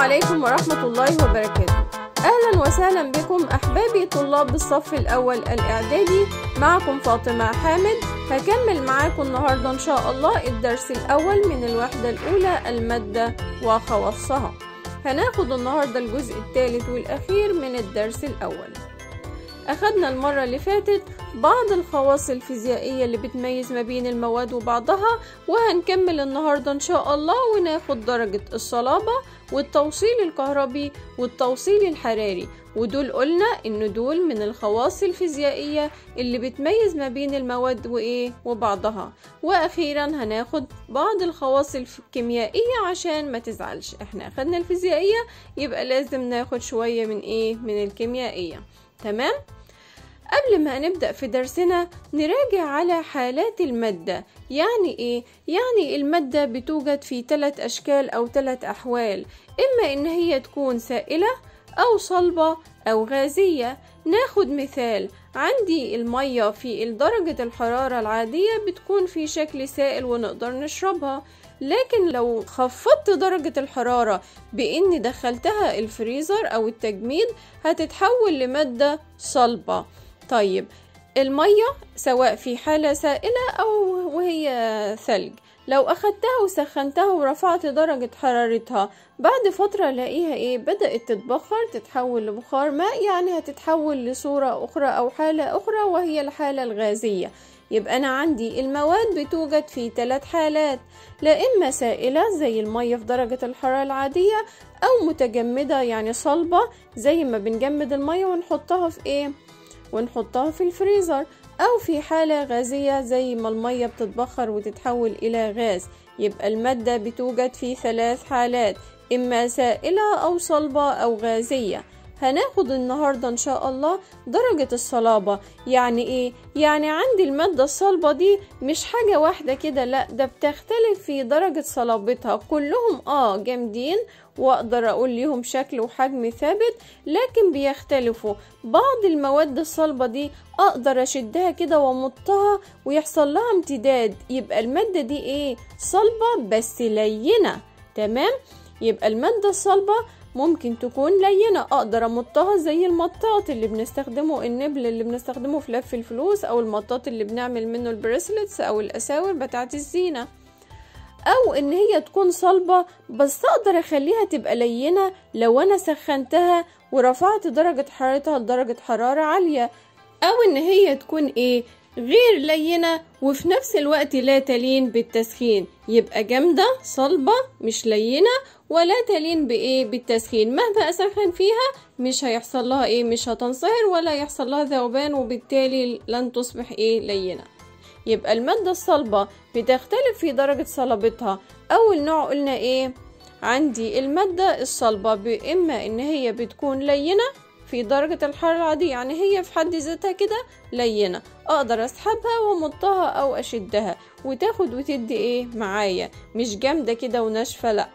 عليكم ورحمة الله وبركاته أهلا وسهلا بكم أحبابي طلاب الصف الأول الإعدادي معكم فاطمة حامد هكمل معاكم النهاردة إن شاء الله الدرس الأول من الوحدة الأولى المادة وخواصها هناخد النهاردة الجزء الثالث والأخير من الدرس الأول أخدنا المرة اللي فاتت بعض الخواص الفيزيائية اللي بتميز ما بين المواد وبعضها وهنكمل النهاردة إن شاء الله وناخد درجة الصلابة والتوصيل الكهربي والتوصيل الحراري ودول قلنا إن دول من الخواص الفيزيائية اللي بتميز ما بين المواد وإيه وبعضها وأخيرا هناخد بعض الخواص الكيميائية عشان ما تزعلش احنا أخدنا الفيزيائية يبقى لازم ناخد شوية من إيه من الكيميائية تمام؟ قبل ما نبدأ في درسنا نراجع على حالات المادة يعني إيه؟ يعني المادة بتوجد في ثلاث أشكال أو ثلاث أحوال إما إن هي تكون سائلة أو صلبة أو غازية ناخد مثال عندي المية في درجة الحرارة العادية بتكون في شكل سائل ونقدر نشربها لكن لو خفضت درجة الحرارة بإني دخلتها الفريزر أو التجميد هتتحول لمادة صلبة طيب المية سواء في حالة سائلة أو وهي ثلج لو أخدتها وسخنتها ورفعت درجة حرارتها بعد فترة الاقيها ايه بدأت تتبخر تتحول لبخار ماء يعني هتتحول لصورة أخرى أو حالة أخرى وهي الحالة الغازية يبقى أنا عندي المواد بتوجد في ثلاث حالات لا إما سائلة زي المية في درجة الحرارة العادية أو متجمدة يعني صلبة زي ما بنجمد المية ونحطها في إيه ونحطها في الفريزر أو في حالة غازية زي ما المية بتتبخر وتتحول إلى غاز يبقى المادة بتوجد في ثلاث حالات إما سائلة أو صلبة أو غازية هناخد النهاردة إن شاء الله درجة الصلابة يعني إيه؟ يعني عندي المادة الصلبة دي مش حاجة واحدة كده لأ ده بتختلف في درجة صلابتها كلهم آه جامدين واقدر اقول ليهم شكل وحجم ثابت لكن بيختلفوا بعض المواد الصلبة دي اقدر اشدها كده وامطها ويحصل لها امتداد يبقى المادة دي ايه صلبة بس لينة تمام يبقى المادة الصلبة ممكن تكون لينة أقدر أمطها زي المطاط اللي بنستخدمه النبل اللي بنستخدمه في لف الفلوس أو المطاط اللي بنعمل منه البريسلتس أو الأساور بتاعة الزينة او ان هي تكون صلبة بس اقدر اخليها تبقى لينة لو انا سخنتها ورفعت درجة حرارتها لدرجة حرارة عالية او ان هي تكون ايه غير لينة وفي نفس الوقت لا تلين بالتسخين يبقى جامدة صلبة مش لينة ولا تلين بإيه بالتسخين مهما أسخن فيها مش هيحصل لها إيه مش هتنصهر ولا يحصل لها ذوبان وبالتالي لن تصبح إيه لينة يبقى المادة الصلبة بتختلف في درجة صلابتها أول نوع قلنا إيه عندي المادة الصلبة بإما إن هي بتكون لينة في درجة الحرارة العادية يعني هي في حد ذاتها كده لينة أقدر أسحبها وأمطها أو أشدها وتاخد وتدي إيه معايا مش جامدة كده وناشفة لأ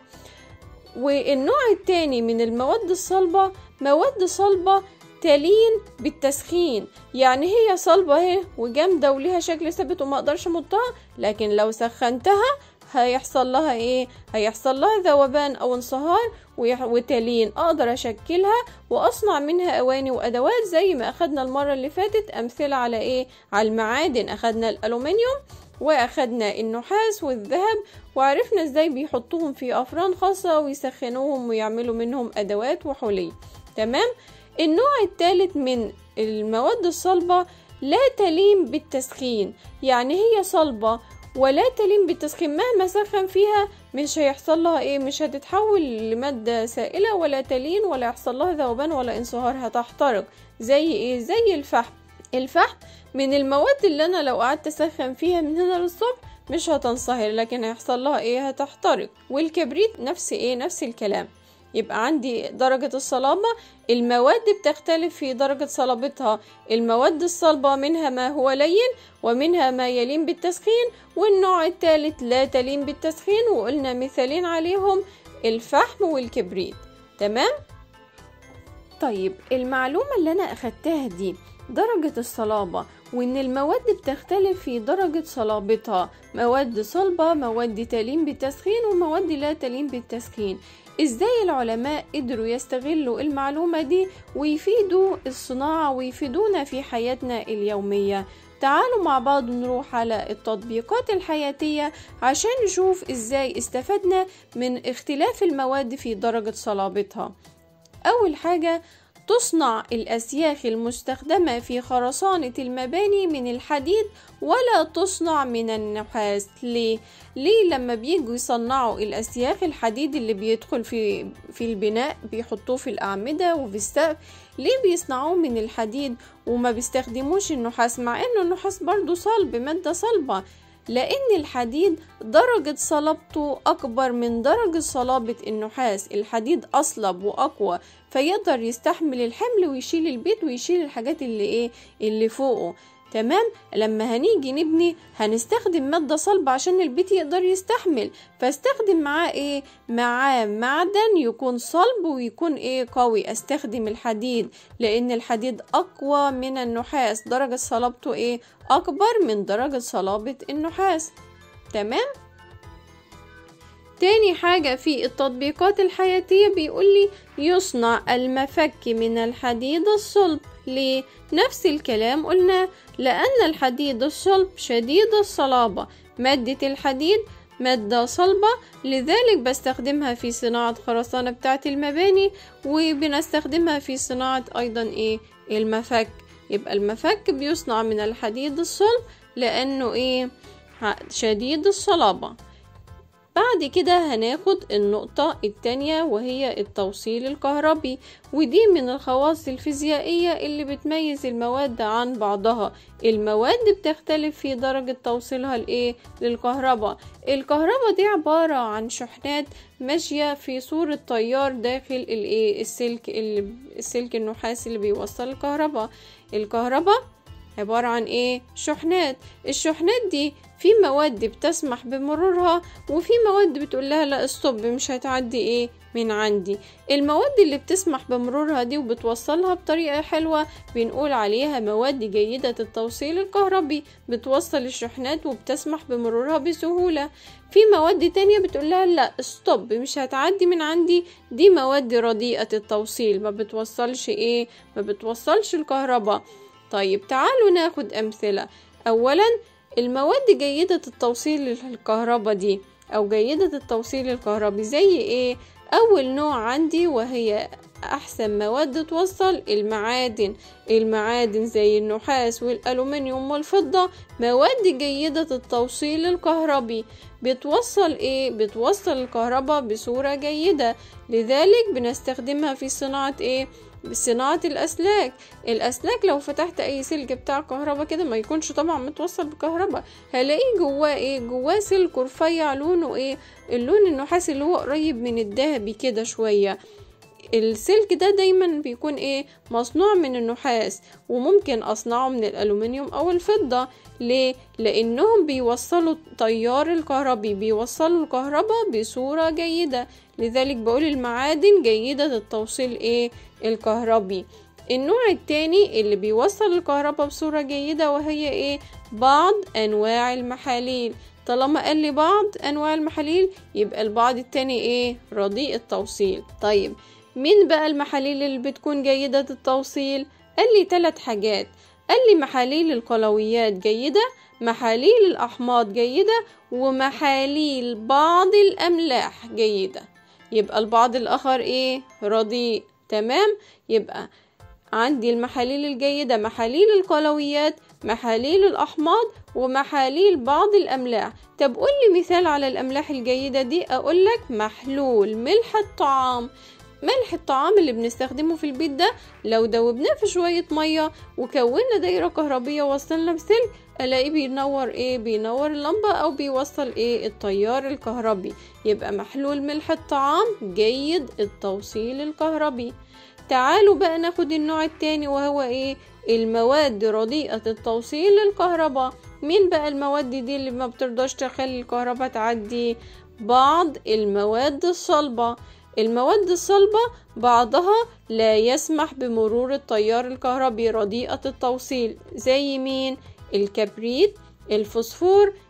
والنوع التاني من المواد الصلبة مواد صلبة تلين بالتسخين يعني هي صلبة اهي وجامدة وليها شكل ثابت وما اقدرش امطها لكن لو سخنتها هيحصل لها ايه هيحصل لها ذوبان او انصهار وتلين اقدر اشكلها واصنع منها اواني وادوات زي ما اخدنا المرة اللي فاتت امثلة على ايه على المعادن اخدنا الالومنيوم واخدنا النحاس والذهب وعرفنا ازاي بيحطوهم في افران خاصة ويسخنوهم ويعملوا منهم ادوات وحلي تمام النوع الثالث من المواد الصلبة لا تلين بالتسخين يعني هي صلبة ولا تلين بالتسخين مهما سخن فيها مش هيحصل لها ايه مش هتتحول لمادة سائلة ولا تلين ولا يحصل لها ذوبان ولا انصهار هتحترق زي ايه زي الفحم الفحم من المواد اللي انا لو قعدت اسخن فيها من هنا للصبح مش هتنصهر لكن هيحصل لها ايه هتحترق والكبريت نفس ايه نفس الكلام يبقى عندي درجة الصلابة المواد بتختلف في درجة صلابتها المواد الصلبة منها ما هو لين ومنها ما يلين بالتسخين والنوع الثالث لا تلين بالتسخين وقلنا مثالين عليهم الفحم والكبريت تمام؟ طيب المعلومة اللي أنا أخدتها دي درجة الصلابة وإن المواد بتختلف في درجة صلابتها مواد صلبة مواد تلين بالتسخين ومواد لا تلين بالتسخين ازاي العلماء قدروا يستغلوا المعلومة دي ويفيدوا الصناعة ويفيدونا في حياتنا اليومية تعالوا مع بعض نروح على التطبيقات الحياتية عشان نشوف ازاي استفدنا من اختلاف المواد في درجة صلابتها أول حاجة تصنع الأسياخ المستخدمة في خرسانة المباني من الحديد ولا تصنع من النحاس ليه؟ ليه لما بيجوا يصنعوا الأسياخ الحديد اللي بيدخل في في البناء بيحطوه في الأعمدة وفي السقف ليه بيصنعوه من الحديد وما بيستخدموش النحاس مع انه النحاس برضو صلب مادة صلبة لأن الحديد درجة صلابته أكبر من درجة صلابة النحاس الحديد أصلب وأقوى فيقدر يستحمل الحمل ويشيل البيت ويشيل الحاجات اللي إيه اللي فوقه تمام لما هنيجي نبني هنستخدم مادة صلبة عشان البيت يقدر يستحمل فاستخدم معاه ايه معاه معدن يكون صلب ويكون ايه قوي استخدم الحديد لان الحديد اقوى من النحاس درجة صلابته ايه اكبر من درجة صلابة النحاس تمام تاني حاجة في التطبيقات الحياتية بيقولي يصنع المفك من الحديد الصلب ليه؟ نفس الكلام قلنا لأن الحديد الصلب شديد الصلابة مادة الحديد مادة صلبة لذلك بستخدمها في صناعة خرسانة بتاعة المباني وبنستخدمها في صناعة أيضا إيه المفك يبقى المفك بيصنع من الحديد الصلب لأنه إيه شديد الصلابة بعد كده هناخد النقطة التانية وهي التوصيل الكهربي ودي من الخواص الفيزيائية اللي بتميز المواد عن بعضها المواد بتختلف في درجة توصيلها لإيه للكهرباء الكهرباء دي عبارة عن شحنات ماشية في صورة تيار داخل الإيه السلك السلك النحاس اللي بيوصل الكهرباء الكهرباء عبارة عن ايه شحنات الشحنات دي في مواد بتسمح بمرورها وفي مواد بتقول لها لا استوب مش هتعدي ايه من عندي المواد اللي بتسمح بمرورها دي وبتوصلها بطريقة حلوة بنقول عليها مواد جيدة التوصيل الكهربي بتوصل الشحنات وبتسمح بمرورها بسهولة في مواد تانية بتقول لها لا استوب مش هتعدي من عندي دي مواد رديئة التوصيل ما بتوصلش ايه ما بتوصلش الكهرباء طيب تعالوا ناخد أمثلة أولا المواد جيدة التوصيل للكهرباء دي أو جيدة التوصيل الكهربي زي إيه أول نوع عندي وهي أحسن مواد توصل المعادن المعادن زي النحاس والألومنيوم والفضة مواد جيدة التوصيل الكهربي بتوصل إيه؟ بتوصل الكهرباء بصورة جيدة لذلك بنستخدمها في صناعة إيه؟ بصناعة الأسلاك الأسلاك لو فتحت أي سلك بتاع كهرباء كده ما يكونش طبعا متوصل بكهرباء هلاقيه جواه ايه جواه سلك رفيع لونه ايه اللون النحاسي اللي هو قريب من الذهبي كده شوية السلك ده دايما بيكون ايه مصنوع من النحاس وممكن اصنعه من الالومنيوم او الفضة ليه لانهم بيوصلوا التيار الكهربي بيوصلوا الكهرباء بصورة جيدة لذلك بقول المعادن جيدة التوصيل ايه الكهربي النوع التاني اللي بيوصل الكهرباء بصورة جيدة وهي ايه بعض انواع المحاليل طالما قال لي بعض انواع المحاليل يبقى البعض التاني ايه رديء التوصيل طيب مين بقى المحاليل اللي بتكون جيدة التوصيل قال لي ثلاث حاجات قال لي محاليل القلويات جيدة محاليل الأحماض جيدة ومحاليل بعض الأملاح جيدة يبقى البعض الآخر إيه رديء تمام يبقى عندي المحاليل الجيدة محاليل القلويات محاليل الأحماض ومحاليل بعض الأملاح طب قولي مثال على الأملاح الجيدة دي أقولك محلول ملح الطعام ملح الطعام اللي بنستخدمه في البيت ده لو دوبناه في شوية مية وكونا دايرة كهربية وصلنا بسلك الاقيه بينور ايه بينور اللمبة او بيوصل ايه التيار الكهربي يبقى محلول ملح الطعام جيد التوصيل الكهربي تعالوا بقى ناخد النوع التاني وهو ايه المواد رديئة التوصيل للكهرباء مين بقى المواد دي اللي ما بترضاش تخلي الكهرباء تعدي بعض المواد الصلبة المواد الصلبة بعضها لا يسمح بمرور التيار الكهربي رديئة التوصيل زي مين الكبريت الفوسفور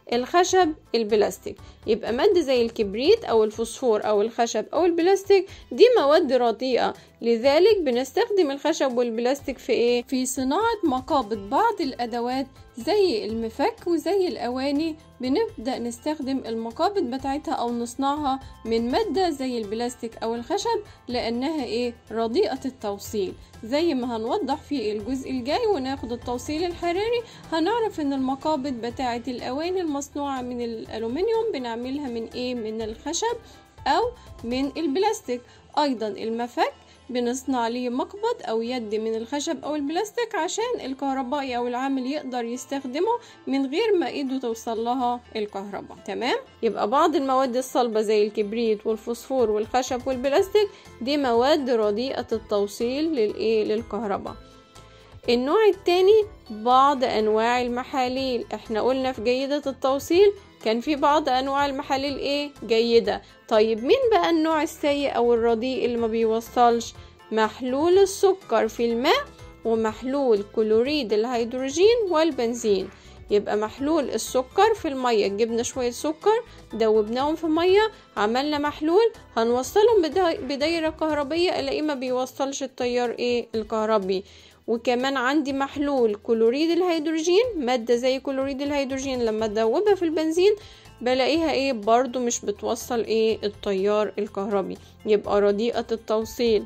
الخشب البلاستيك يبقى مادة زي الكبريت أو الفوسفور أو الخشب أو البلاستيك دي مواد رديئة لذلك بنستخدم الخشب والبلاستيك في إيه؟ في صناعة مقابض بعض الأدوات زي المفك وزي الأواني بنبدأ نستخدم المقابض بتاعتها أو نصنعها من مادة زي البلاستيك أو الخشب لأنها إيه؟ رديئة التوصيل زي ما هنوضح في الجزء الجاي وناخد التوصيل الحراري هنعرف ان المقابض بتاعة الأواني المصنوعة من الألومنيوم بنعملها من إيه؟ من الخشب أو من البلاستيك أيضا المفك بنصنع ليه مقبض أو يد من الخشب أو البلاستيك عشان الكهربائي أو العامل يقدر يستخدمه من غير ما إيده توصل لها الكهرباء تمام يبقى بعض المواد الصلبة زي الكبريت والفوسفور والخشب والبلاستيك دي مواد رديئة التوصيل للإيه للكهرباء النوع التاني بعض أنواع المحاليل احنا قلنا في جيدة التوصيل كان في بعض أنواع المحاليل ايه جيدة طيب مين بقى النوع السيء أو الرديء اللي ما بيوصلش محلول السكر في الماء ومحلول كلوريد الهيدروجين والبنزين يبقى محلول السكر في المية جبنا شوية سكر دوبناهم في مية عملنا محلول هنوصلهم بدايرة كهربية الاقيه ما بيوصلش التيار ايه الكهربي وكمان عندي محلول كلوريد الهيدروجين مادة زي كلوريد الهيدروجين لما ادوبها في البنزين بلاقيها ايه برضو مش بتوصل ايه التيار الكهربي يبقى رديئة التوصيل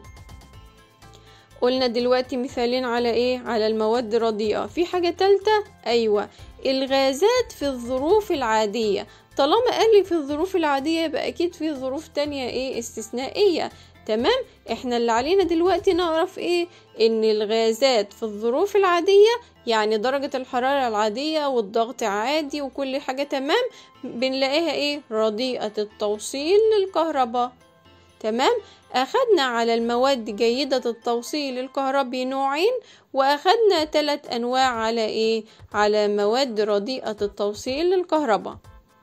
قلنا دلوقتي مثالين على ايه على المواد رديئة في حاجة تالتة ايوه الغازات في الظروف العادية طالما قال لي في الظروف العادية يبقى اكيد في ظروف تانية ايه استثنائية تمام احنا اللي علينا دلوقتي نعرف ايه ان الغازات في الظروف العادية يعني درجة الحرارة العادية والضغط عادي وكل حاجة تمام بنلاقيها ايه رديئة التوصيل للكهرباء تمام أخدنا على المواد جيدة التوصيل الكهربي نوعين وأخدنا ثلاث أنواع على إيه؟ على مواد رديئة التوصيل للكهرباء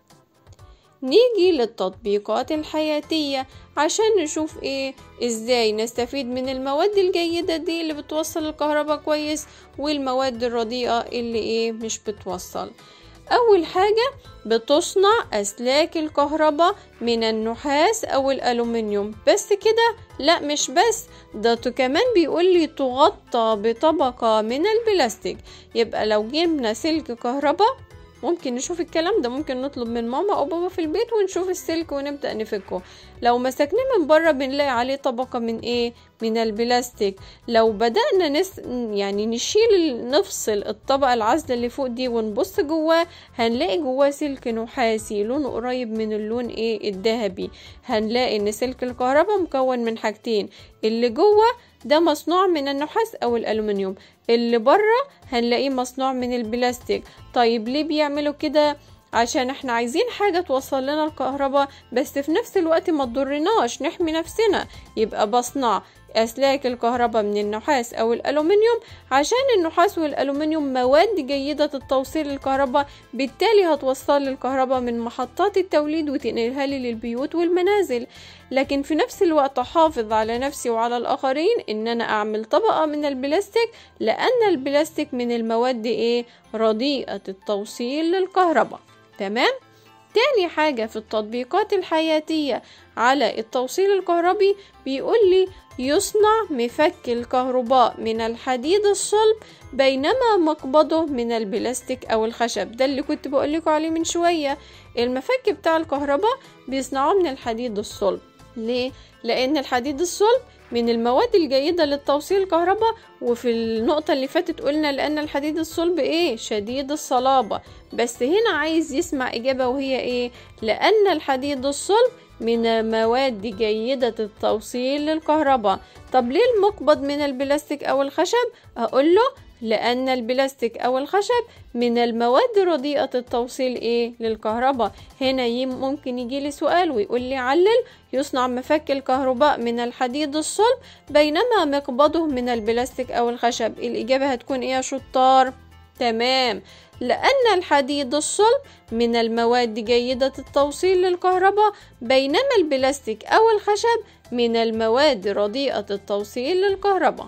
نيجي للتطبيقات الحياتية عشان نشوف ايه ازاي نستفيد من المواد الجيدة دي اللي بتوصل الكهرباء كويس والمواد الرديئة اللي ايه مش بتوصل أول حاجة بتصنع أسلاك الكهرباء من النحاس أو الألومنيوم بس كده لا مش بس ده كمان بيقولي تغطى بطبقة من البلاستيك يبقى لو جبنا سلك كهرباء ممكن نشوف الكلام ده ممكن نطلب من ماما او بابا في البيت ونشوف السلك ونبدا نفكه لو مسكناه من بره بنلاقي عليه طبقه من ايه من البلاستيك لو بدانا نس يعني نشيل نفصل الطبقه العازله اللي فوق دي ونبص جواه هنلاقي جواه سلك نحاسي لونه قريب من اللون ايه الذهبي هنلاقي ان سلك الكهرباء مكون من حاجتين اللي جوه ده مصنوع من النحاس او الالومنيوم اللي بره هنلاقيه مصنوع من البلاستيك طيب ليه بيعملوا كده عشان احنا عايزين حاجة توصل لنا الكهرباء بس في نفس الوقت ما تضرناش نحمي نفسنا يبقى بصنع أسلاك الكهرباء من النحاس أو الألومنيوم عشان النحاس والألومنيوم مواد جيدة التوصيل للكهرباء بالتالي هتوصل الكهرباء من محطات التوليد وتنقلها لي للبيوت والمنازل لكن في نفس الوقت أحافظ على نفسي وعلى الآخرين إن أنا أعمل طبقة من البلاستيك لأن البلاستيك من المواد إيه رديئة التوصيل للكهرباء تمام؟ تاني حاجة في التطبيقات الحياتية على التوصيل الكهربي بيقول لي يصنع مفك الكهرباء من الحديد الصلب بينما مقبضه من البلاستيك أو الخشب ده اللي كنت بقولكوا عليه من شوية المفك بتاع الكهرباء بيصنعوه من الحديد الصلب ليه؟ لأن الحديد الصلب من المواد الجيدة للتوصيل الكهرباء وفي النقطة اللي فاتت قلنا لأن الحديد الصلب إيه شديد الصلابة بس هنا عايز يسمع إجابة وهي إيه لأن الحديد الصلب من مواد جيدة التوصيل للكهرباء طب ليه المقبض من البلاستيك أو الخشب أقول له لأن البلاستيك أو الخشب من المواد رديئة التوصيل إيه للكهرباء هنا ممكن يجي لي سؤال ويقول لي علل يصنع مفك الكهرباء من الحديد الصلب بينما مقبضه من البلاستيك أو الخشب الإجابة هتكون إيه يا شطار تمام لأن الحديد الصلب من المواد جيدة التوصيل للكهرباء بينما البلاستيك أو الخشب من المواد رديئة التوصيل للكهرباء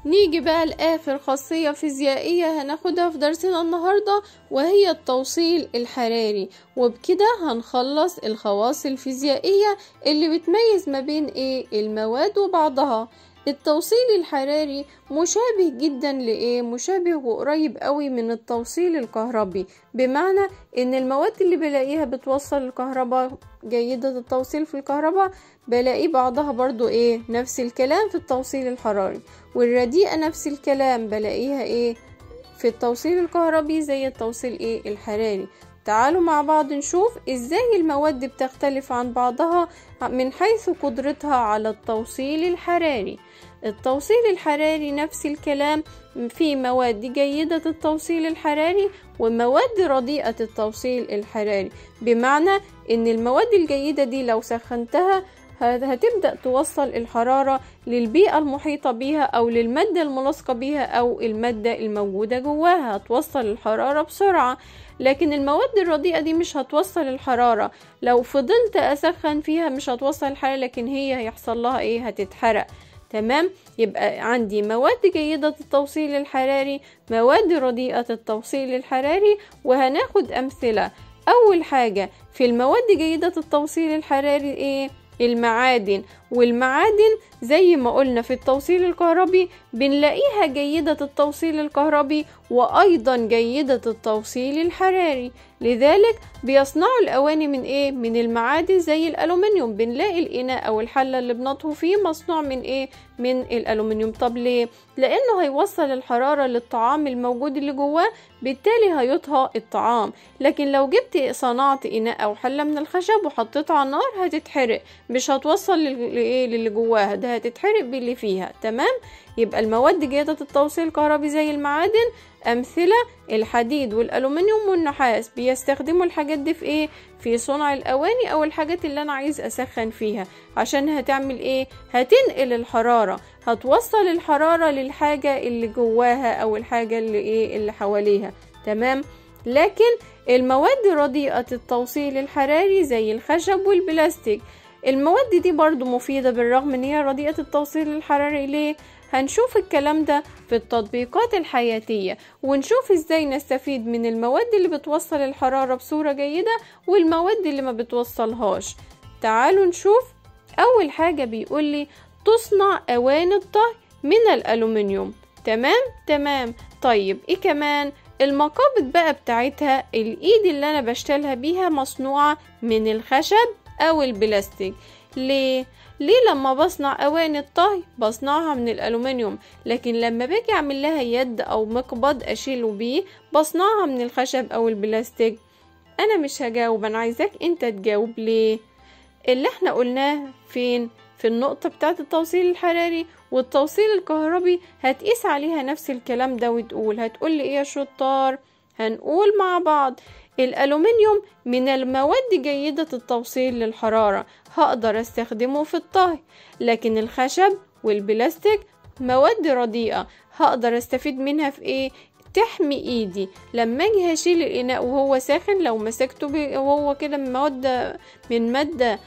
نيجي بقى لآخر خاصية فيزيائية هناخدها في درسنا النهاردة وهي التوصيل الحراري وبكده هنخلص الخواص الفيزيائية اللي بتميز ما بين ايه المواد وبعضها التوصيل الحراري مشابه جدا لإيه؟ مشابه وقريب قوي من التوصيل الكهربي بمعنى إن المواد اللي بلاقيها بتوصل الكهرباء جيدة التوصيل في الكهرباء بلاقي بعضها برضو إيه؟ نفس الكلام في التوصيل الحراري والرديئة نفس الكلام بلاقيها إيه؟ في التوصيل الكهربي زي التوصيل إيه؟ الحراري تعالوا مع بعض نشوف ازاي المواد بتختلف عن بعضها من حيث قدرتها على التوصيل الحراري التوصيل الحراري نفس الكلام في مواد جيدة التوصيل الحراري ومواد رديئة التوصيل الحراري بمعنى ان المواد الجيدة دي لو سخنتها هتبدأ توصل الحرارة للبيئة المحيطة بيها أو للمادة الملاصقة بيها أو المادة الموجودة جواها هتوصل الحرارة بسرعة لكن المواد الرديئة دي مش هتوصل الحرارة لو فضلت أسخن فيها مش هتوصل الحرارة لكن هي هيحصل لها إيه هتتحرق تمام يبقى عندي مواد جيدة التوصيل الحراري مواد رديئة التوصيل الحراري وهناخد أمثلة أول حاجة في المواد جيدة التوصيل الحراري إيه المعادن والمعادن زي ما قلنا في التوصيل الكهربي بنلاقيها جيدة التوصيل الكهربي وأيضا جيدة التوصيل الحراري لذلك بيصنعوا الأواني من إيه؟ من المعادن زي الألومنيوم بنلاقي الإناء أو الحلة اللي بنطهو فيه مصنوع من إيه؟ من الألومنيوم طب ليه؟ لأنه هيوصل الحرارة للطعام الموجود اللي جواه بالتالي هيطهى الطعام لكن لو جبت صنعت إناء أو حلة من الخشب وحطيتها على النار هتتحرق مش هتوصل لإيه للي جواها ده هتتحرق باللي فيها تمام يبقى المواد جيدة التوصيل الكهربي زي المعادن أمثلة الحديد والألومنيوم والنحاس بيستخدموا الحاجات دي في إيه؟ في صنع الأواني أو الحاجات اللي أنا عايز أسخن فيها عشان هتعمل إيه؟ هتنقل الحرارة هتوصل الحرارة للحاجة اللي جواها أو الحاجة اللي إيه اللي حواليها تمام؟ لكن المواد رديئة التوصيل الحراري زي الخشب والبلاستيك المواد دي برضو مفيدة بالرغم ان هي رديئة التوصيل الحراري ليه؟ هنشوف الكلام ده في التطبيقات الحياتية ونشوف ازاي نستفيد من المواد اللي بتوصل الحرارة بصورة جيدة والمواد اللي ما بتوصلهاش تعالوا نشوف أول حاجة بيقولي تصنع أواني الطهي من الألومنيوم تمام تمام طيب ايه كمان المقابض بقى بتاعتها الايد اللي انا بشتغلها بيها مصنوعة من الخشب او البلاستيك ليه ليه لما بصنع اواني الطهي بصنعها من الالومنيوم لكن لما باجي اعمل لها يد او مقبض اشيله بيه بصنعها من الخشب او البلاستيك انا مش هجاوب انا عايزاك انت تجاوب ليه اللي احنا قلناه فين في النقطة بتاعة التوصيل الحراري والتوصيل الكهربي هتقيس عليها نفس الكلام ده وتقول هتقول ايه يا شطار هنقول مع بعض الألومنيوم من المواد جيدة التوصيل للحرارة هقدر استخدمه في الطهي لكن الخشب والبلاستيك مواد رديئة هقدر استفيد منها في ايه تحمي ايدي لما اجي هشيل الاناء وهو ساخن لو مسكته وهو كده من مادة من مادة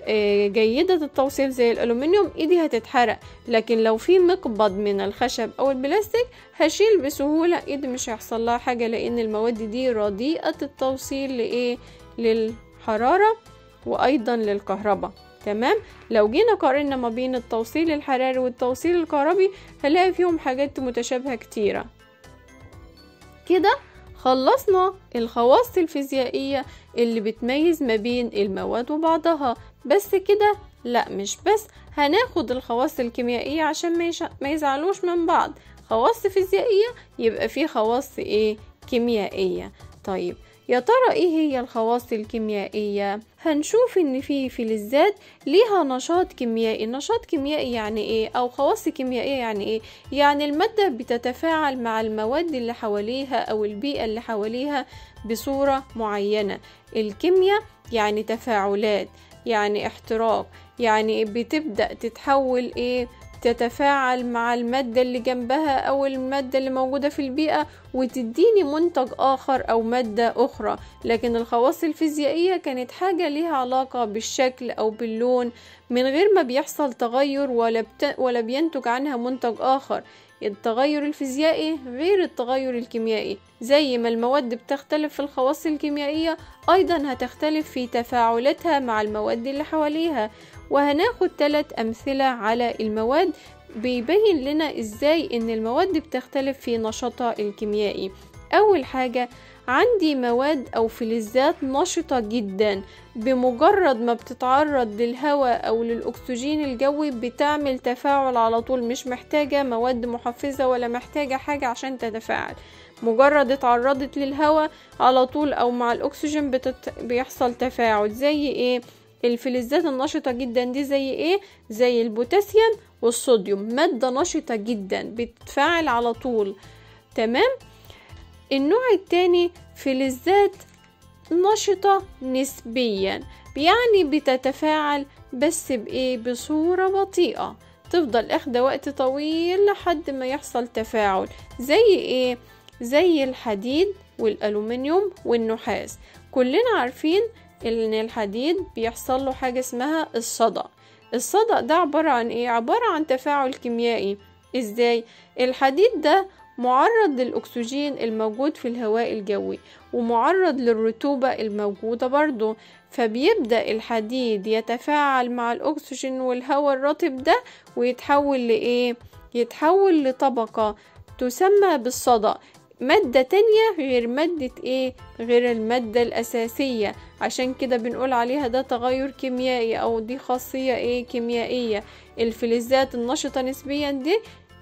جيدة التوصيل زي الألومنيوم إيدي هتتحرق لكن لو في مقبض من الخشب أو البلاستيك هشيل بسهولة إيدي مش هيحصل لها حاجة لأن المواد دي رديئة التوصيل لإيه للحرارة وأيضا للكهرباء تمام لو جينا قارنا ما بين التوصيل الحراري والتوصيل الكهربي هنلاقي فيهم حاجات متشابهة كتيرة كده خلصنا الخواص الفيزيائية اللي بتميز ما بين المواد وبعضها بس كده لا مش بس هناخد الخواص الكيميائية عشان ما يزعلوش من بعض خواص فيزيائية يبقى في خواص ايه كيميائية طيب يا ترى ايه هي الخواص الكيميائية هنشوف ان في فلزات ليها نشاط كيميائي نشاط كيميائي يعني ايه او خواص كيميائية يعني ايه يعني المادة بتتفاعل مع المواد اللي حواليها او البيئة اللي حواليها بصورة معينة الكيمياء يعني تفاعلات يعني احتراق يعني بتبدأ تتحول ايه تتفاعل مع المادة اللي جنبها أو المادة اللي موجودة في البيئة وتديني منتج آخر أو مادة أخرى لكن الخواص الفيزيائية كانت حاجة ليها علاقة بالشكل أو باللون من غير ما بيحصل تغير ولا, بت... ولا بينتج عنها منتج آخر التغير الفيزيائي غير التغير الكيميائي زي ما المواد بتختلف في الخواص الكيميائية أيضا هتختلف في تفاعلاتها مع المواد اللي حواليها وهناخد ثلاث أمثلة على المواد بيبين لنا ازاي ان المواد بتختلف في نشاطها الكيميائي اول حاجة عندي مواد او فلزات نشطة جدا بمجرد ما بتتعرض للهواء او للاكسجين الجوي بتعمل تفاعل على طول مش محتاجة مواد محفزة ولا محتاجة حاجة عشان تتفاعل مجرد اتعرضت للهواء على طول او مع الاكسجين بتت... بيحصل تفاعل زي ايه الفلزات النشطة جدا دي زي ايه زي البوتاسيوم والصوديوم مادة نشطة جدا بتتفاعل على طول تمام النوع التاني فلزات نشطة نسبيا يعني بتتفاعل بس بإيه بصورة بطيئة تفضل اخده وقت طويل لحد ما يحصل تفاعل زي ايه زي الحديد والألومنيوم والنحاس كلنا عارفين ان الحديد بيحصل له حاجة اسمها الصدأ الصدأ ده عبارة عن ايه عبارة عن تفاعل كيميائي ازاي الحديد ده معرض للأكسجين الموجود في الهواء الجوي ومعرض للرطوبة الموجودة برضو فبيبدأ الحديد يتفاعل مع الأكسجين والهواء الرطب ده ويتحول لإيه؟ يتحول لطبقة تسمى بالصدأ مادة تانية غير مادة ايه غير المادة الأساسية عشان كده بنقول عليها ده تغير كيميائي أو دي خاصية ايه كيميائية الفلزات النشطة نسبيا دي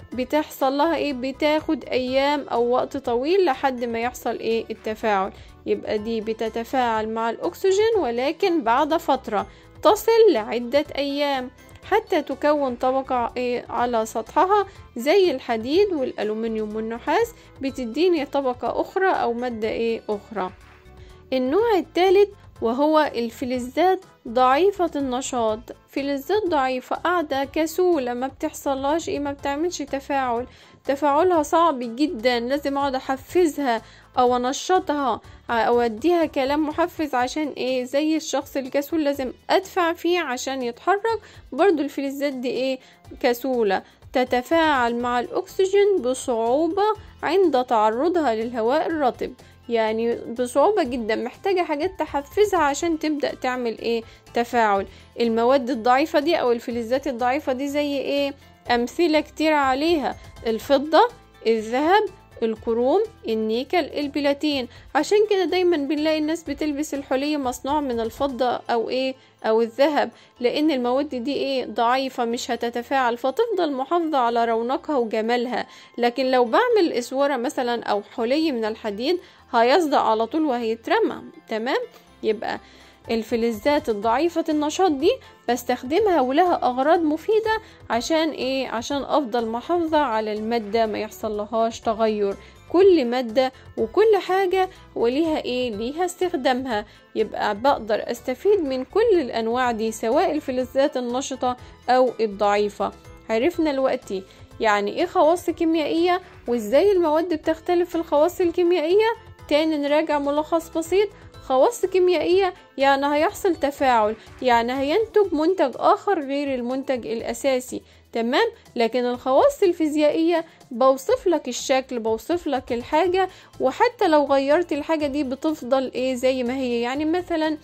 بتحصل لها ايه بتاخد ايام او وقت طويل لحد ما يحصل ايه التفاعل يبقى دي بتتفاعل مع الاكسجين ولكن بعد فترة تصل لعدة ايام حتى تكون طبقة إيه على سطحها زي الحديد والألومنيوم والنحاس بتديني طبقة أخرى أو مادة إيه أخرى النوع الثالث وهو الفلزات ضعيفة النشاط فلزات ضعيفة قاعدة كسولة ما بتحصلهاش ايه ما بتعملش تفاعل تفاعلها صعب جدا لازم اقعد احفزها او انشطها او اديها كلام محفز عشان ايه زي الشخص الكسول لازم ادفع فيه عشان يتحرك برضو الفلزات دي ايه كسولة تتفاعل مع الاكسجين بصعوبة عند تعرضها للهواء الرطب يعني بصعوبة جدا محتاجة حاجات تحفزها عشان تبدأ تعمل ايه تفاعل المواد الضعيفة دي او الفلزات الضعيفة دي زي ايه امثلة كتير عليها الفضة الذهب الكروم النيكل البلاتين عشان كده دايما بنلاقي الناس بتلبس الحلي مصنوع من الفضة او ايه او الذهب لان المواد دي ايه ضعيفة مش هتتفاعل فتفضل محافظة على رونقها وجمالها لكن لو بعمل اسورة مثلا او حلي من الحديد هيصدأ على طول وهيترمى تمام يبقى الفلزات الضعيفة النشاط دي بستخدمها ولها أغراض مفيدة عشان إيه عشان أفضل محافظة على المادة ما يحصل لهاش تغير كل مادة وكل حاجة وليها ايه ليها استخدامها يبقى بقدر استفيد من كل الانواع دي سواء الفلزات النشطة او الضعيفة عرفنا دلوقتي يعني ايه خواص كيميائية وازاي المواد بتختلف في الخواص الكيميائية تاني نراجع ملخص بسيط خواص كيميائية يعني هيحصل تفاعل يعني هينتج منتج آخر غير المنتج الأساسي تمام لكن الخواص الفيزيائية بوصف لك الشكل بوصف لك الحاجة وحتى لو غيرت الحاجة دي بتفضل ايه زي ما هي يعني مثلا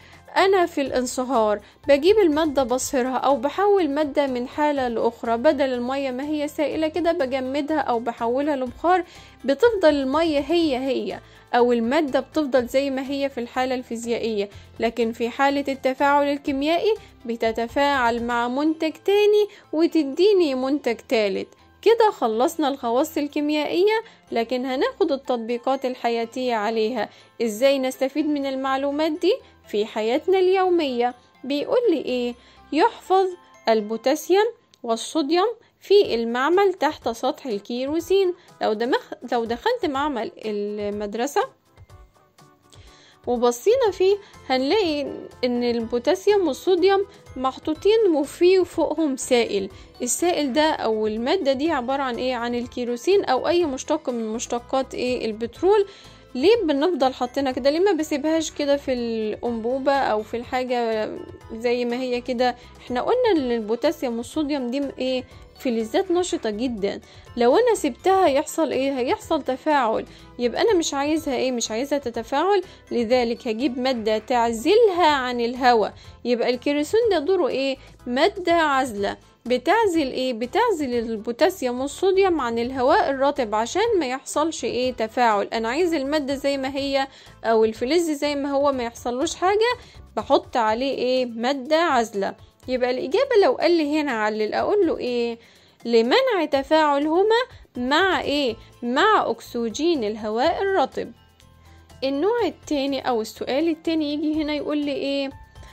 أنا في الانصهار بجيب المادة بصهرها أو بحول مادة من حالة لأخرى بدل المية ما هي سائلة كده بجمدها أو بحولها لبخار بتفضل المية هي هي أو المادة بتفضل زي ما هي في الحالة الفيزيائية لكن في حالة التفاعل الكيميائي بتتفاعل مع منتج تاني وتديني منتج تالت كده خلصنا الخواص الكيميائية لكن هناخد التطبيقات الحياتية عليها ازاي نستفيد من المعلومات دي في حياتنا اليومية بيقول لي ايه يحفظ البوتاسيوم والصوديوم في المعمل تحت سطح الكيروسين لو, دمخ لو دخلت معمل المدرسة وبصينا فيه هنلاقي ان البوتاسيوم والصوديوم محطوطين وفيه فوقهم سائل السائل ده او المادة دي عبارة عن ايه عن الكيروسين او اي مشتق من مشتقات ايه البترول ليه بنفضل حاطينها كده ليه ما بسيبهاش كده في الانبوبة او في الحاجة زي ما هي كده احنا قلنا ان البوتاسيوم والصوديوم دي ايه فلزات نشطة جدا لو انا سبتها يحصل ايه هيحصل تفاعل يبقى انا مش عايزها ايه مش عايزها تتفاعل لذلك هجيب مادة تعزلها عن الهواء يبقى الكيروسين ده دوره ايه مادة عازلة بتعزل ايه بتعزل البوتاسيوم والصوديوم عن الهواء الرطب عشان ما يحصلش ايه تفاعل انا عايز المادة زي ما هي او الفلز زي ما هو ما يحصلوش حاجة بحط عليه ايه مادة عازلة يبقى الإجابة لو قال لي هنا علل أقول له إيه لمنع تفاعلهما مع إيه مع أكسجين الهواء الرطب النوع التاني أو السؤال التاني يجي هنا يقول لي إيه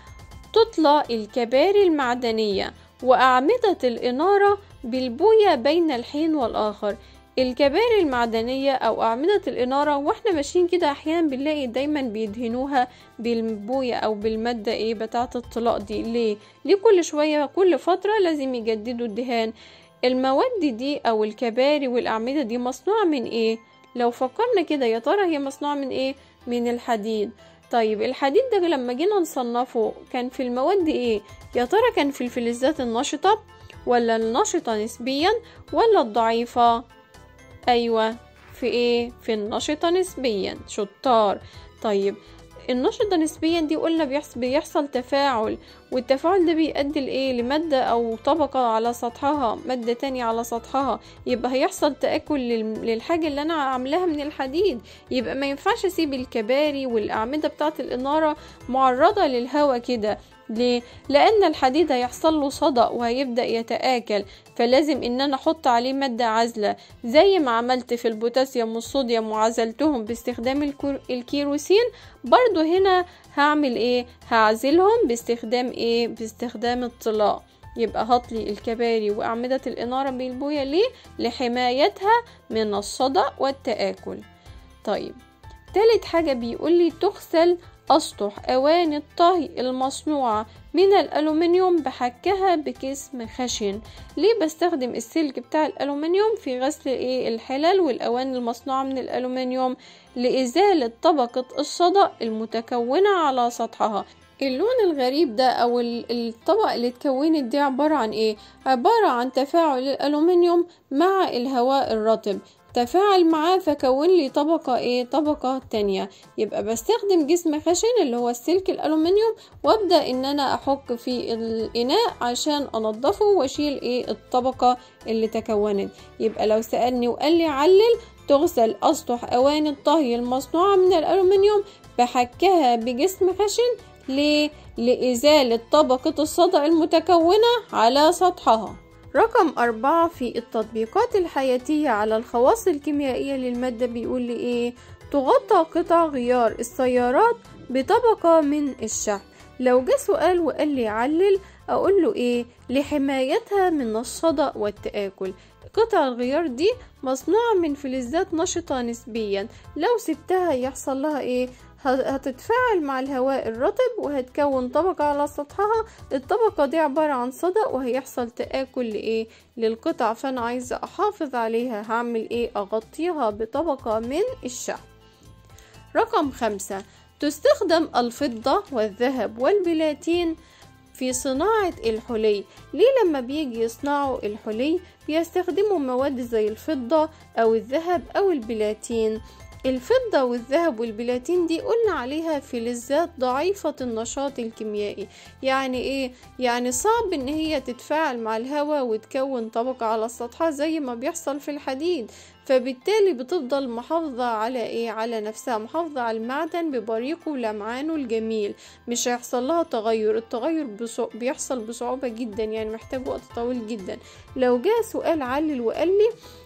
تطلى الكباري المعدنية وأعمدة الإنارة بالبوية بين الحين والآخر الكباري المعدنية أو أعمدة الإنارة واحنا ماشيين كده أحيانا بنلاقي دايما بيدهنوها بالبوية أو بالمادة إيه بتاعة الطلاق دي ليه؟ ليه كل شوية كل فترة لازم يجددوا الدهان المواد دي أو الكباري والأعمدة دي مصنوعة من إيه؟ لو فكرنا كده يا ترى هي مصنوعة من إيه؟ من الحديد طيب الحديد ده لما جينا نصنفه كان في المواد إيه؟ يا ترى كان في الفلزات النشطة ولا النشطة نسبيا ولا الضعيفة؟ أيوة في إيه؟ في النشطة نسبيا شطار طيب النشطة نسبيا دي قلنا بيحصل, بيحصل تفاعل والتفاعل ده بيؤدي لإيه لمادة أو طبقة على سطحها مادة تانية على سطحها يبقى هيحصل تآكل للحاجة اللي أنا عاملاها من الحديد يبقى ما ينفعش أسيب الكباري والأعمدة بتاعة الإنارة معرضة للهواء كده ليه؟ لأن الحديد هيحصل له صدأ وهيبدأ يتآكل فلازم إن أنا أحط عليه مادة عازلة زي ما عملت في البوتاسيوم والصوديوم وعزلتهم باستخدام الكيروسين برضو هنا هعمل إيه؟ هعزلهم باستخدام إيه؟ باستخدام الطلاء يبقى هطلي الكباري وأعمدة الإنارة بالبوية ليه؟ لحمايتها من الصدأ والتآكل طيب تالت حاجة بيقولي تغسل أسطح أواني الطهي المصنوعة من الألومنيوم بحكها بجسم خشن ليه بستخدم السلك بتاع الألومنيوم في غسل إيه الحلل والأواني المصنوعة من الألومنيوم لإزالة طبقة الصدأ المتكونة على سطحها اللون الغريب ده او الطبقة اللي اتكونت دي عبارة عن ايه عبارة عن تفاعل الالومنيوم مع الهواء الرطب تفاعل معاه فكون لي طبقة ايه طبقة تانية يبقى بستخدم جسم خشن اللي هو السلك الالومنيوم وابدأ ان انا احك في الاناء عشان انضفه واشيل ايه الطبقة اللي تكونت يبقى لو سألني وقال لي علل تغسل اسطح اواني الطهي المصنوعة من الالومنيوم بحكها بجسم خشن ليه؟ لإزالة طبقة الصدأ المتكونة على سطحها رقم أربعة في التطبيقات الحياتية على الخواص الكيميائية للمادة بيقول لي إيه تغطى قطع غيار السيارات بطبقة من الشحم لو جه سؤال وقال لي علل أقول له إيه لحمايتها من الصدأ والتآكل قطع الغيار دي مصنوعة من فلزات نشطة نسبيا لو سبتها يحصل لها إيه هتتفاعل مع الهواء الرطب وهتكون طبقة على سطحها الطبقة دي عبارة عن صدأ وهيحصل تآكل لإيه للقطع فأنا عايزة أحافظ عليها هعمل إيه أغطيها بطبقة من الشحم رقم خمسة تستخدم الفضة والذهب والبلاتين في صناعة الحلي ليه لما بيجي يصنعوا الحلي بيستخدموا مواد زي الفضة أو الذهب أو البلاتين الفضة والذهب والبلاتين دي قلنا عليها فلزات ضعيفة النشاط الكيميائي يعني ايه يعني صعب ان هي تتفاعل مع الهواء وتكون طبقة على سطحها زي ما بيحصل في الحديد فبالتالي بتفضل محافظة على ايه على نفسها محافظة على المعدن ببريقه ولمعانه الجميل مش هيحصل لها تغير التغير بصع... بيحصل بصعوبة جدا يعني محتاج وقت طويل جدا لو جاء سؤال علل وقال لي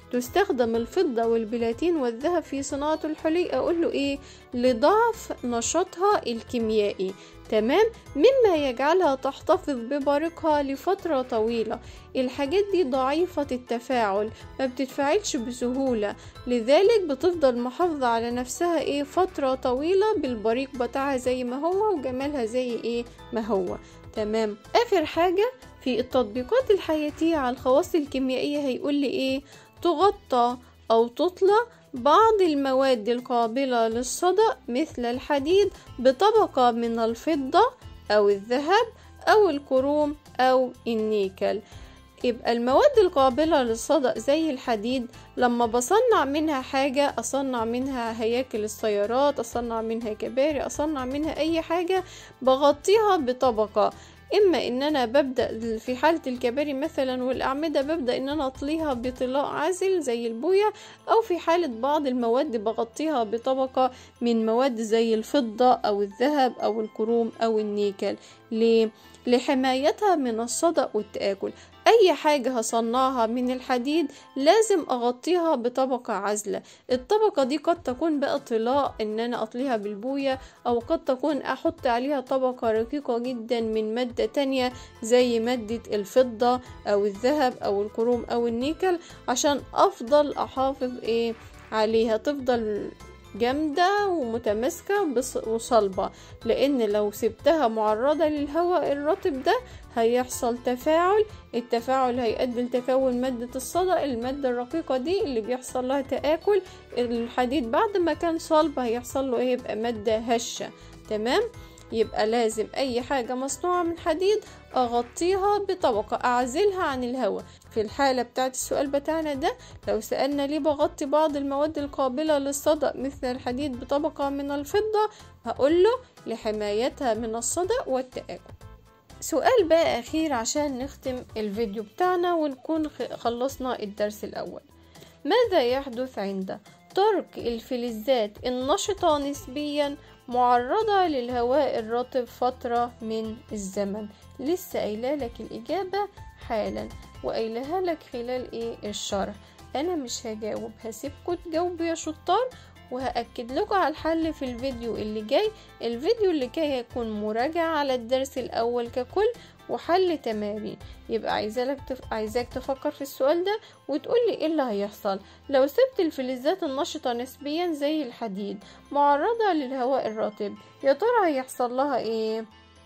تستخدم الفضة والبلاتين والذهب في صناعة الحلي أقول له إيه لضعف نشاطها الكيميائي تمام مما يجعلها تحتفظ ببارقها لفترة طويلة الحاجات دي ضعيفة التفاعل ما بتتفاعلش بسهولة لذلك بتفضل محافظة على نفسها ايه فترة طويلة بالبريق بتاعها زي ما هو وجمالها زي ايه ما هو تمام اخر حاجة في التطبيقات الحياتية على الخواص الكيميائية هيقول لي ايه تغطى او تطلى بعض المواد القابلة للصدأ مثل الحديد بطبقة من الفضة أو الذهب أو الكروم أو النيكل يبقى المواد القابلة للصدأ زي الحديد لما بصنع منها حاجة أصنع منها هياكل السيارات أصنع منها كباري أصنع منها أي حاجة بغطيها بطبقة اما ان انا ببدا في حاله الكباري مثلا والاعمده ببدا ان انا اطليها بطلاء عازل زي البويه او في حاله بعض المواد بغطيها بطبقه من مواد زي الفضه او الذهب او الكروم او النيكل ليه لحمايتها من الصدأ والتآكل أي حاجة هصنعها من الحديد لازم أغطيها بطبقة عازلة الطبقة دي قد تكون بقى طلاء إن أنا أطليها بالبوية أو قد تكون أحط عليها طبقة رقيقة جدا من مادة تانية زي مادة الفضة أو الذهب أو الكروم أو النيكل عشان أفضل أحافظ إيه عليها تفضل جامدة ومتماسكة وصلبة لأن لو سبتها معرضة للهواء الرطب ده هيحصل تفاعل التفاعل هيؤدي لتكون مادة الصدأ المادة الرقيقة دي اللي بيحصل لها تآكل الحديد بعد ما كان صلب هيحصل له ايه يبقى مادة هشة تمام يبقى لازم اي حاجة مصنوعة من حديد اغطيها بطبقة اعزلها عن الهواء في الحالة بتاعت السؤال بتاعنا ده لو سألنا ليه بغطي بعض المواد القابلة للصدأ مثل الحديد بطبقة من الفضة هقوله لحمايتها من الصدأ والتآكل سؤال بقى أخير عشان نختم الفيديو بتاعنا ونكون خلصنا الدرس الأول ماذا يحدث عند ترك الفلزات النشطة نسبيا معرضة للهواء الرطب فترة من الزمن لسه قايله لك الإجابة حالا وقايلها لك خلال ايه الشرح انا مش هجاوب هسيبكم تجاوبوا يا شطار وهأكد لكم على الحل في الفيديو اللي جاي الفيديو اللي جاي هيكون مراجعة على الدرس الأول ككل وحل تمارين يبقى عايزاك تف... عايزاك تفكر في السؤال ده وتقولي ايه اللي هيحصل لو سبت الفلزات النشطة نسبيا زي الحديد معرضة للهواء الرطب يا ترى هيحصل لها ايه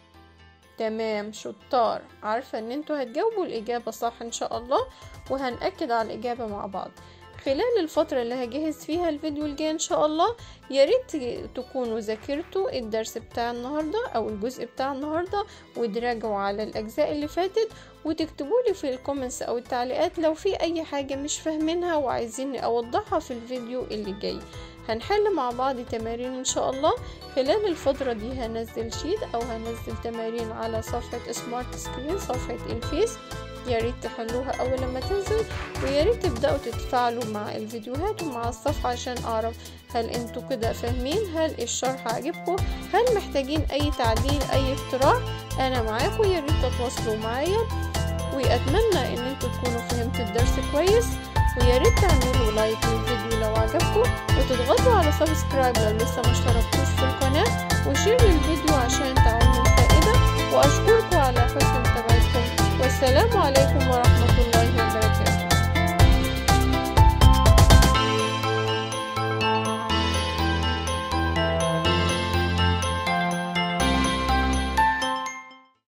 تمام شطار عارفة ان انتوا هتجاوبوا الإجابة صح ان شاء الله وهنأكد على الإجابة مع بعض خلال الفترة اللي هجهز فيها الفيديو الجاي ان شاء الله يا ريت تكونوا ذاكرتوا الدرس بتاع النهارده او الجزء بتاع النهارده وتراجعوا على الاجزاء اللي فاتت وتكتبوا لي في الكومنتس او التعليقات لو في اي حاجة مش فاهمينها وعايزيني اوضحها في الفيديو اللي جاي هنحل مع بعض تمارين ان شاء الله خلال الفترة دي هنزل شيت او هنزل تمارين على صفحة سمارت سكرين صفحة الفيس يا ريت تحلوها اول لما تنزل ويا ريت تبداوا تتفاعلوا مع الفيديوهات ومع الصفحه عشان اعرف هل انتوا كده فاهمين هل الشرح عجبكم هل محتاجين اي تعديل اي اقتراح انا معاكم يا ريت تتواصلوا معايا واتمنى ان انتوا تكونوا فهمتوا الدرس كويس ويا ريت تعملوا لايك للفيديو لو عجبكم وتضغطوا على سبسكرايب لو لسه ما اشتركتوش في القناه وشير الفيديو عشان تعملوا فائده واشكركم على حسن متابعتكم والسلام عليكم ورحمة